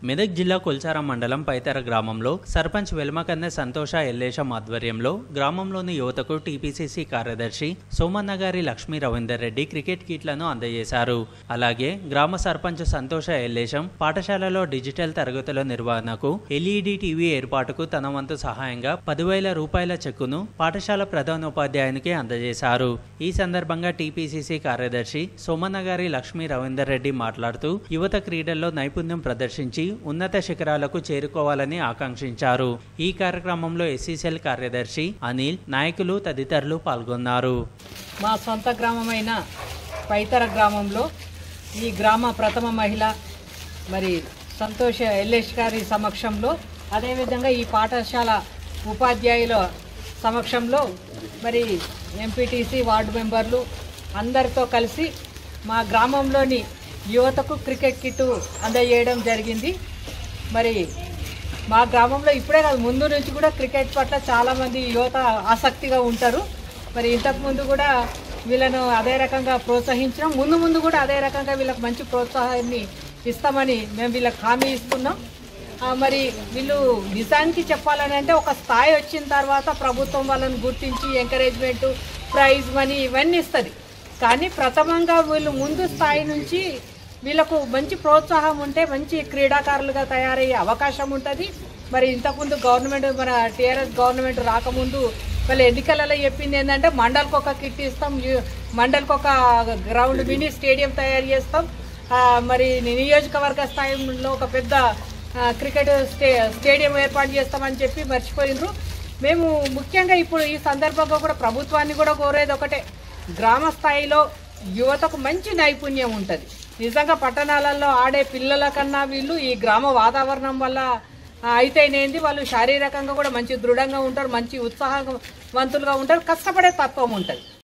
మెదక్ జిల్లా కొల్చారం మండలం పైతర గ్రామంలో సర్పంచ్ వెల్మకన్నె సంతోష ఎల్లేశం ఆధ్వర్యంలో గ్రామంలోని యువతకు టీపీసీసీ కార్యదర్శి సోమన్న గారి లక్ష్మీ రవీందర్ రెడ్డి క్రికెట్ కిట్లను అందజేశారు అలాగే గ్రామ సర్పంచ్ సంతోష ఎల్లేశం పాఠశాలలో డిజిటల్ తరగతుల నిర్వహణకు ఎల్ఈడి టీవీ ఏర్పాటుకు తన వంతు సహాయంగా పదివేల రూపాయల చెక్కును పాఠశాల ప్రధానోపాధ్యాయునికి అందజేశారు ఈ సందర్భంగా టీపీసీసీ కార్యదర్శి సోమన్న గారి లక్ష్మీ రవీందర్ రెడ్డి మాట్లాడుతూ యువత క్రీడల్లో నైపుణ్యం ప్రదర్శించి ఉన్నత శిఖరాలకు చేరుకోవాలని ఆకాంక్షించారు ఈ కార్యక్రమంలో ఎస్సీసెల్ కార్యదర్శి అనిల్ నాయకులు తదితరులు పాల్గొన్నారు మా సొంత గ్రామమైన పైతర గ్రామంలో ఈ గ్రామ ప్రథమ మహిళ మరి సంతోష ఎల్లేష్ గారి సమక్షంలో అదేవిధంగా ఈ పాఠశాల ఉపాధ్యాయుల సమక్షంలో మరి ఎంపీటీసీ వార్డు మెంబర్లు అందరితో కలిసి మా గ్రామంలోని యువతకు క్రికెట్ కిట్ అందజేయడం జరిగింది మరి మా గ్రామంలో ఇప్పుడే కాదు ముందు నుంచి కూడా క్రికెట్ పట్ల చాలామంది యువత ఆసక్తిగా ఉంటారు మరి ఇంతకుముందు కూడా వీళ్ళను అదే రకంగా ప్రోత్సహించడం ముందు ముందు కూడా అదే రకంగా వీళ్ళకి మంచి ప్రోత్సాహాన్ని ఇస్తామని మేము వీళ్ళకి హామీ ఇస్తున్నాం ఆ, మరి వీళ్ళు నిజానికి చెప్పాలని అంటే ఒక స్థాయి వచ్చిన తర్వాత ప్రభుత్వం వాళ్ళని గుర్తించి ఎంకరేజ్మెంట్ ప్రైజ్ మనీ ఇవన్నీ ఇస్తుంది కానీ ప్రథమంగా వీళ్ళు ముందు స్థాయి నుంచి వీళ్ళకు మంచి ప్రోత్సాహం ఉంటే మంచి క్రీడాకారులుగా తయారయ్యే అవకాశం ఉంటుంది మరి ఇంతకుముందు గవర్నమెంట్ మన టీఆర్ఎస్ గవర్నమెంట్ రాకముందు వాళ్ళ ఎన్నికలలో చెప్పింది ఏంటంటే మండల్కి ఒక కిట్ ఇస్తాం యు- మండల్కి ఒక గ్రౌండ్ మినీ స్టేడియం తయారు చేస్తాం ఆ, మరి నియోజకవర్గ స్థాయిలో ఒక పెద్ద ఆ, క్రికెట్ స్టే స్టేడియం ఏర్పాటు చేస్తామని చెప్పి మర్చిపోయినరు మేము ముఖ్యంగా ఇప్పుడు ఈ సందర్భంగా కూడా ప్రభుత్వాన్ని కూడా కోరేది ఒకటే గ్రామ స్థాయిలో యువతకు మంచి నైపుణ్యం ఉంటుంది నిజంగా పట్టణాలలో ఆడే పిల్లల కన్నా వీళ్ళు ఈ గ్రామ వాతావరణం వల్ల ఆ, అయితేనేంది వాళ్ళు శారీరకంగా కూడా మంచి దృఢంగా ఉంటారు మంచి ఉత్సాహవంతులుగా ఉంటారు కష్టపడే తత్వం ఉంటుంది